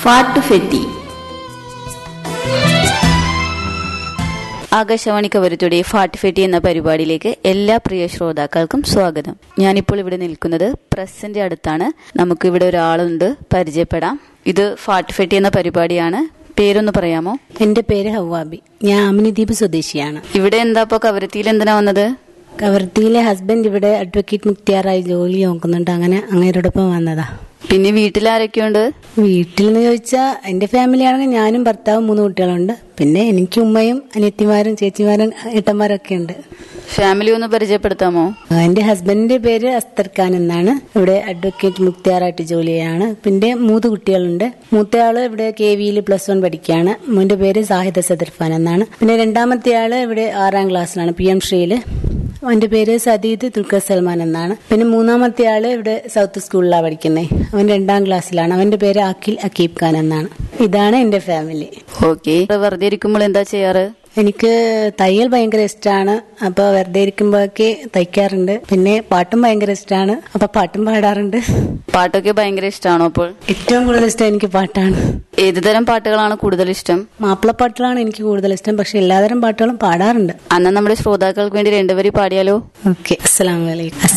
ഫാട്ടുഫെറ്റി ആകാശവാണി കവരത്തുടെ ഫാട്ട് ഫെറ്റി എന്ന പരിപാടിയിലേക്ക് എല്ലാ പ്രിയ ശ്രോതാക്കൾക്കും സ്വാഗതം ഞാനിപ്പോൾ ഇവിടെ നിൽക്കുന്നത് പ്രസിന്റെ അടുത്താണ് നമുക്ക് ഇവിടെ ഒരാളുണ്ട് പരിചയപ്പെടാം ഇത് ഫാട്ട് ഫെറ്റി എന്ന പരിപാടിയാണ് പേരൊന്ന് പറയാമോ എന്റെ പേര് ഹവാബി ഞാൻ അമിനിദ്വീപ് സ്വദേശിയാണ് ഇവിടെ എന്താ ഇപ്പൊ കവരത്തിയിൽ എന്തിനാ വന്നത് കവർത്തിയിലെ ഹസ്ബൻഡ് ഇവിടെ അഡ്വക്കേറ്റ് മുക്തിയാറായി ജോലി നോക്കുന്നുണ്ട് അങ്ങനെ അങ്ങേരോടൊപ്പം വന്നതാ പിന്നെ വീട്ടിൽ ആരൊക്കെയുണ്ട് വീട്ടിൽ നിന്ന് ചോദിച്ചാൽ എന്റെ ഫാമിലി ആണെങ്കിൽ ഞാനും ഭർത്താവും മൂന്ന് കുട്ടികളുണ്ട് പിന്നെ എനിക്ക് ഉമ്മയും അനിയത്തിമാരും ചേച്ചിമാരും ഏട്ടന്മാരൊക്കെ ഉണ്ട് ഫാമിലി ഒന്ന് പരിചയപ്പെടുത്താമോ എന്റെ ഹസ്ബൻഡിന്റെ പേര് അസ്തർ ഖാൻ എന്നാണ് ഇവിടെ അഡ്വക്കേറ്റ് മുക്തിയാറായിട്ട് ജോലി ചെയ്യാണ് പിന്നെ മൂന്ന് കുട്ടികളുണ്ട് മൂത്തയാള് ഇവിടെ കെ വിയിൽ പ്ലസ് വൺ പഠിക്കുകയാണ് മോന്റെ പേര് സാഹിദ സദർഫാൻ എന്നാണ് പിന്നെ രണ്ടാമത്തെ ആള് ഇവിടെ ആറാം ക്ലാസ്സിലാണ് പി എം ശ്രീയില് അവന്റെ പേര് സദീദ് ദുൽഖർ സൽമാൻ എന്നാണ് പിന്നെ മൂന്നാമത്തെ ആള് ഇവിടെ സൗത്ത് സ്കൂളിലാണ് പഠിക്കുന്നത് അവൻ രണ്ടാം ക്ലാസ്സിലാണ് അവന്റെ പേര് അഖിൽ അക്കീബ് ഖാൻ എന്നാണ് ഇതാണ് എന്റെ ഫാമിലി ഓക്കെ വെറുതെ ഇരിക്കുമ്പോൾ എന്താ ചെയ്യാറ് എനിക്ക് തയ്യൽ ഭയങ്കര ഇഷ്ടമാണ് അപ്പൊ വെറുതെ ഇരിക്കുമ്പോഴൊക്കെ തയ്ക്കാറുണ്ട് പിന്നെ പാട്ടും ഭയങ്കര ഇഷ്ടമാണ് അപ്പൊ പാട്ടും പാടാറുണ്ട് പാട്ടൊക്കെ ഭയങ്കര ഇഷ്ടമാണോ അപ്പോൾ ഏറ്റവും കൂടുതൽ ഇഷ്ടം എനിക്ക് പാട്ടാണ് ഏത് തരം പാട്ടുകളാണ് കൂടുതൽ ഇഷ്ടം മാപ്പിളപ്പാട്ടുകളാണ് എനിക്ക് കൂടുതൽ ഇഷ്ടം പക്ഷെ എല്ലാതരം പാട്ടുകളും പാടാറുണ്ട് അന്ന് നമ്മുടെ ശ്രോതാക്കൾക്ക് വേണ്ടി രണ്ടുപേരും പാടിയാലോ ഓക്കെ അസ്സലാമലൈക്കും